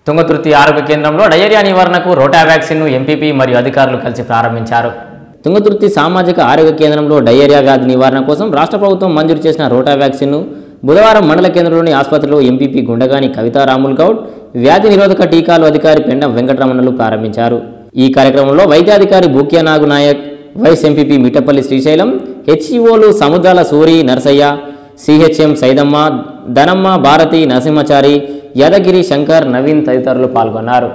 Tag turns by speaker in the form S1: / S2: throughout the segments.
S1: తుంగతుర్తి ఆరోగ్య కేంద్రంలో డయేరియా నివారణకు రోటా వ్యాక్సిన్ను ఎంపీపీ మరియు అధికారులు కలిసి ప్రారంభించారు తుంగతుర్తి సామాజిక ఆరోగ్య కేంద్రంలో డయేరియా వ్యాధి నివారణ కోసం రాష్ట్ర ప్రభుత్వం మంజూరు చేసిన రోటా వ్యాక్సిన్ను బుధవారం మండల కేంద్రంలోని ఆసుపత్రిలో ఎంపీపీ గుండగాని కవితారాముల్ గౌడ్ వ్యాధి నిరోధక టీకాలు అధికారి పెండం వెంకటరమణలు ప్రారంభించారు ఈ కార్యక్రమంలో వైద్యాధికారి బూక్యా నాగు నాయక్ వైస్ ఎంపీపీ మిట్టపల్లి శ్రీశైలం హెచ్ఈఓలు సముద్రాల సూరి నరసయ్య సిహెచ్ఎం సైదమ్మ ధనమ్మ భారతి నరసింహచారి యాదగిరి శంకర్ నవీన్ తదితరులు పాల్గొన్నారు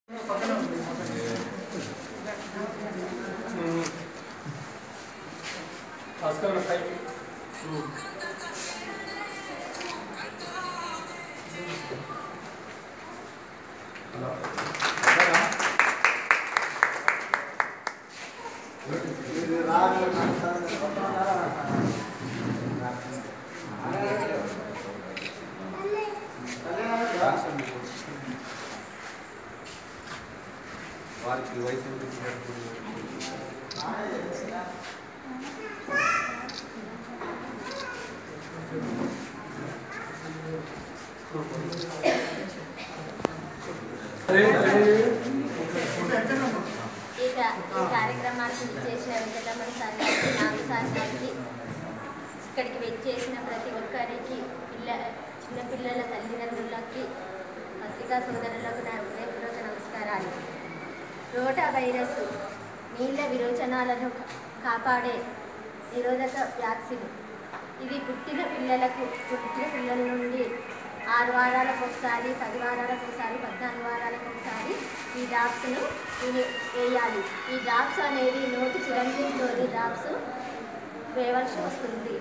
S2: వారికి వయసు
S3: ఈ కా- ఈ కార్యక్రమానికి విచ్చేసిన వెంకటరమణ సార్ గారికి నాగు సార్ గారికి ఇక్కడికి వచ్చేసిన ప్రతి ఒక్కరికి పిల్ల చిన్నపిల్లల తల్లిదండ్రులకి పత్రికా సోదరులకు నా హృదయపూర్వక నమస్కారాలు రోటా వైరస్ నీళ్ళ విరోచనాలను కా- కాపాడే నిరోధక వ్యాక్సిన్ ఇది పుట్టిన పిల్లలకు పుట్టిన పిల్లల నుండి ఆరు వారాలకు ఒకసారి పది వారాలకు ఒకసారి పద్నాలుగు వారాలకు ఒకసారి ఈ డ్రాప్స్ను విని- వేయాలి ఈ డ్రాప్స్ అనేది నోటి చిరంజీవితోని డ్రాప్స్ వేయవలసి వస్తుంది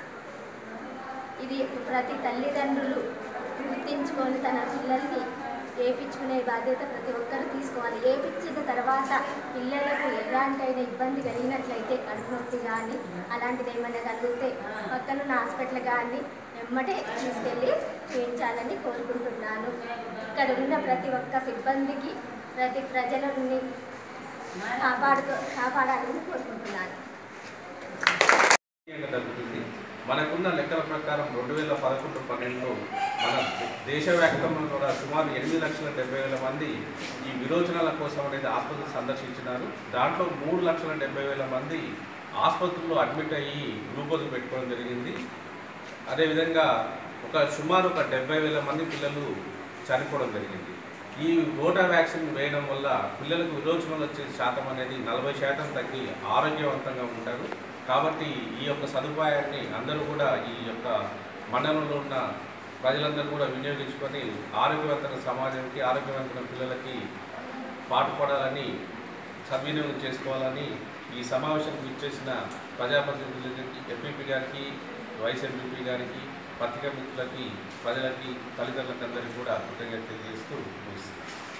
S3: ఇది ప్రతి తల్లిదండ్రులు గుర్తించుకొని తన పిల్లల్ని వేపించుకునే బాధ్యత ప్రతి ఒక్కరు తీసుకోవాలి వేపించిన తర్వాత పిల్లలకు ఎలాంటైన ఇబ్బంది కలిగినట్లయితే కడుపు నొప్పి కానీ అలాంటిది ఏమైనా కలిగితే పక్కనున్న హాస్పిటల్ కానీ వెమ్మటే తీసుకెళ్ళి చూపించాలని కోరుకుంటున్నాను ఇక్కడ ఉన్న ప్రతి ఒక్క సిబ్బందికి ప్రతి ప్రజలని కాపాడుకో కాపాడాలని కోరుకుంటున్నాను
S2: ముఖ్యంగా తగ్గుతుంది మనకున్న లెక్కల ప్రకారం రెండు వేల పదకొండు పన్నెండులో మన దేశవ్యాప్తంలో కూడా సుమారు ఎనిమిది లక్షల డెబ్బై వేల మంది ఈ విరోచనాల కోసం అనేది ఆసుపత్రి సందర్శించినారు దాంట్లో మూడు లక్షల డెబ్బై వేల మంది ఆసుపత్రుల్లో అడ్మిట్ అయ్యి గ్లూకోజ్ పెట్టుకోవడం జరిగింది అదేవిధంగా ఒక సుమారు ఒక డెబ్బై వేల మంది పిల్లలు చనిపోవడం జరిగింది ఈ రోటా వ్యాక్సిన్ వేయడం వల్ల పిల్లలకు విరోచనాలు వచ్చే శాతం అనేది నలభై శాతం తగ్గి ఆరోగ్యవంతంగా ఉంటారు కాబట్టి ఈ యొక్క సదుపాయాన్ని అందరూ కూడా ఈ యొక్క మండలంలో ఉన్న ప్రజలందరూ కూడా వినియోగించుకొని ఆరోగ్యవంతమైన సమాజానికి ఆరోగ్యవంతమైన పిల్లలకి పాటుపడాలని సద్వినియోగం చేసుకోవాలని ఈ సమావేశానికి ఇచ్చేసిన ప్రజాప్రతినిధులకి ఎంపీపీ గారికి వైస్ ఎంపీపీ గారికి పత్రికా మిత్రులకి ప్రజలకి తల్లిదండ్రులకి అందరికీ కూడా కృతజ్ఞత తెలియజేస్తూ ముగిస్తాను